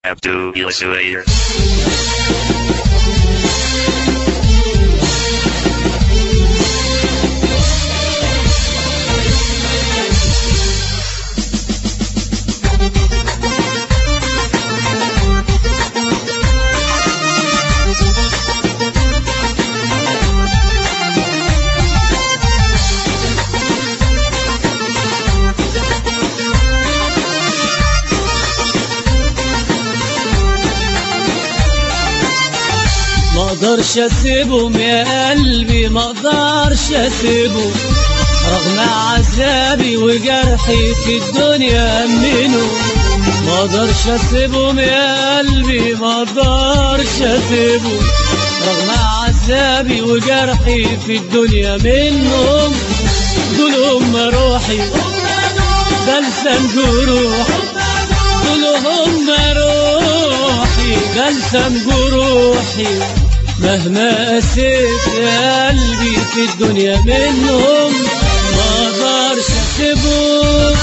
Abdu Illustrator. ما اقدرش اسيبهم يا قلبي ما اقدرش اسيبهم رغم عذابي وجرحي في الدنيا منه ما اقدرش اسيبهم يا قلبي ما اقدرش اسيبهم رغم عذابي وجرحي في الدنيا منهم دول هم روحي بلسم جروحي دول هم روحي بلسم جروحي مهما قسيت يا قلبي في الدنيا منهم ما اقدرش اسيبهم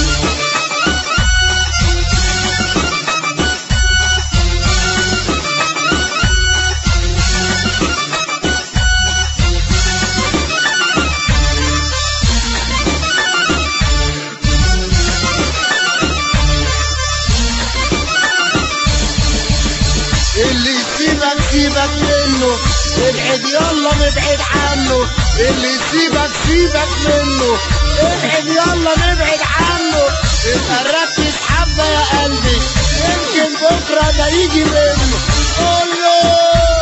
اللي يسيبك سيبك منه ابعد يلا نبعد عنه اللي يسيبك سيبك منه ابعد يلا نبعد عنه ابقى ركز حبة يا قلبي يمكن بكرة ده يجي منه قول له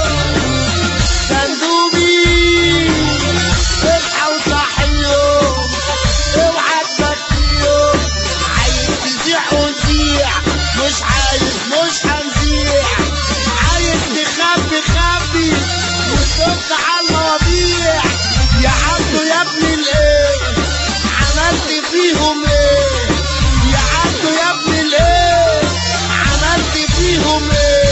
صندوقي اصحى وصحي يوم اوعى تبكي يوم عايز تزيح ونزيح مش عايز مش هنزيح عايز تخبي خبي وتبص على المواضيع يا عبدو يا ابن الايه عملت فيهم ايه يا عبدو يا ابن الايه عملت فيهم ايه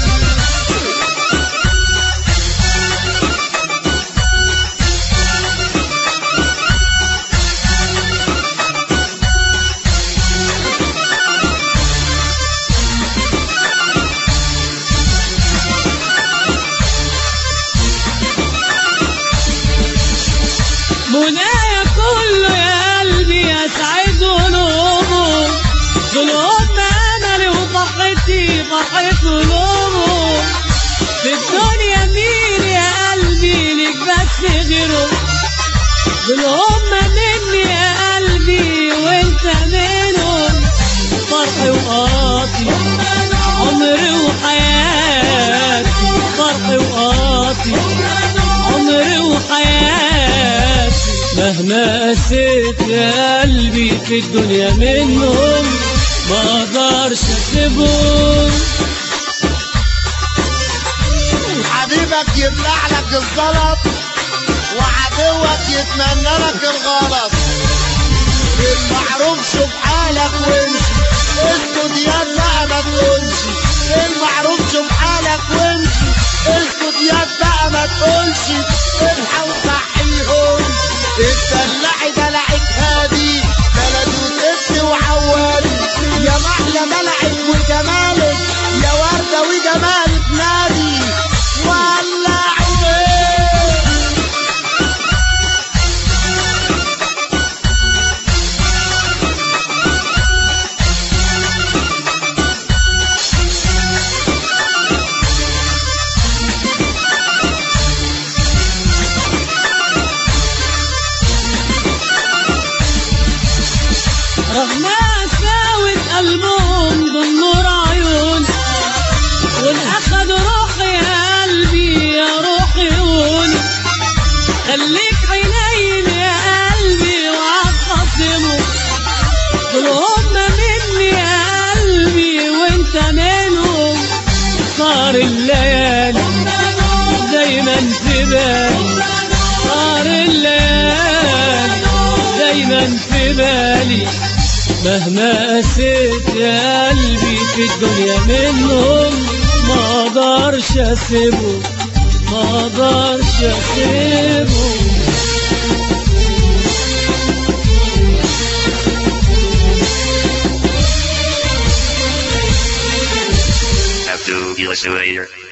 منايا كله يا قلبي اسعد قلوبهم دول هم املي وفرحتي فرحة قلوبهم في الدنيا مين يا قلبي ليك بس غيرهم دول هم مني يا قلبي وانت منهم فرحي وقاطي عمري وحياتي فرحي وقاطي عمري وحياتي مهما قسيت يا قلبي في الدنيا منهم ما اقدرش اسيبهم حبيبك يبلع لك الزلط وعدوك يتمنى لك الغلط المعروف شوف حالك وامشي اسكت يا بقى ما تقولش المعروف شوف حالك وامشي اسكت يا بقى ما تقولش الحق وصحيهم اتدلعي دلعك هادي بلد وتبت وعوالي يا محلى ملعب وجمالك يا وردة وجمالك نادي ولعوا ايه رغم قساوة قلبهم بالنور عيون والأخد روحي يا قلبي يا روحي عيوني خليك حنين يا قلبي وعخصمه دول هم مني يا قلبي وانت منهم صار الليالي دايما في بالي صار الليالي دايما في بالي مهما قسيت يا قلبي في الدنيا منهم ما اقدرش اسيبه ما اقدرش اسيبه to illustrator.